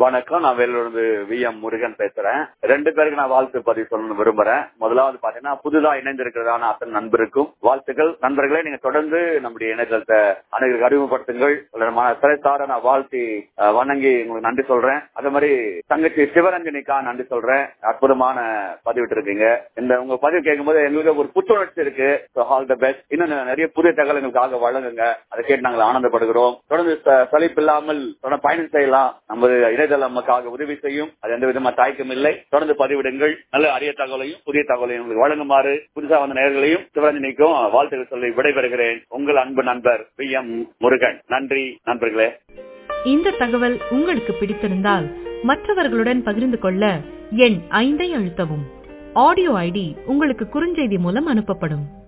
வணக்கம் நான் வேலூர்ந்து V M Murugan பேசுறேன் ரெண்டு பேருக்கு நான் வாழ்த்து பதிவு சொல்லணும்னு விரும்புறேன் முதலாவது பாத்தீங்கன்னா புதுதா இணைந்திருக்கிறதான அத்தனை நண்பருக்கும் வாழ்த்துக்கள் நண்பர்களே நீங்க தொடர்ந்து நம்முடைய இணையதளத்தை அனைவருக்கு அறிமுகப்படுத்துங்கள் சிறைத்தார நான் வாழ்த்தி அஹ், வணங்கி உங்களுக்கு நன்றி சொல்றேன் அதே மாதிரி தங்கச்சி சிவரஞ்சனிக்கா நன்றி சொல்றேன் அற்புதமான பதிவிட்டு இருக்கீங்க இந்த உங்க பதிவு கேட்கும்போது எங்களுக்கு ஒரு புத்துணர்ச்சி இருக்கு ஆல் த பெஸ்ட் இன்னும் நிறைய புதிய தகவல் எங்களுக்காக வழங்குங்க அதை கேட்டு நாங்கள் ஆனந்தப்படுகிறோம் தொடர்ந்து ச- சலிப்பு இல்லாமல் தொடர்ந்து பயணம் செய்யலாம் நமது இணையதளம் நமக்காக உதவி செய்யும் அது எந்த விதமா தாய்க்கும் இல்லை தொடர்ந்து பதிவிடுங்கள் நல்ல அரிய தகவலையும் புதிய தகவலையும் உங்களுக்கு வழங்குமாறு புதுசா வந்த நேயர்களையும் சிவரஞ்சனிக்கும் வாழ்த்துக்கள் சொல்லி விடைபெறுகிறேன் உங்கள் அன்பு நண்பர் பி எம் முருகன் நன்றி நண்பர்களே இந்த தகவல் உங்களுக்கு பிடித்திருந்தால் மற்றவர்களுடன் பகிர்ந்து கொள்ள எண் ஐந்தை அழுத்தவும் ஆடியோ ஐடி உங்களுக்கு குறுஞ்செய்தி மூலம் அனுப்பப்படும்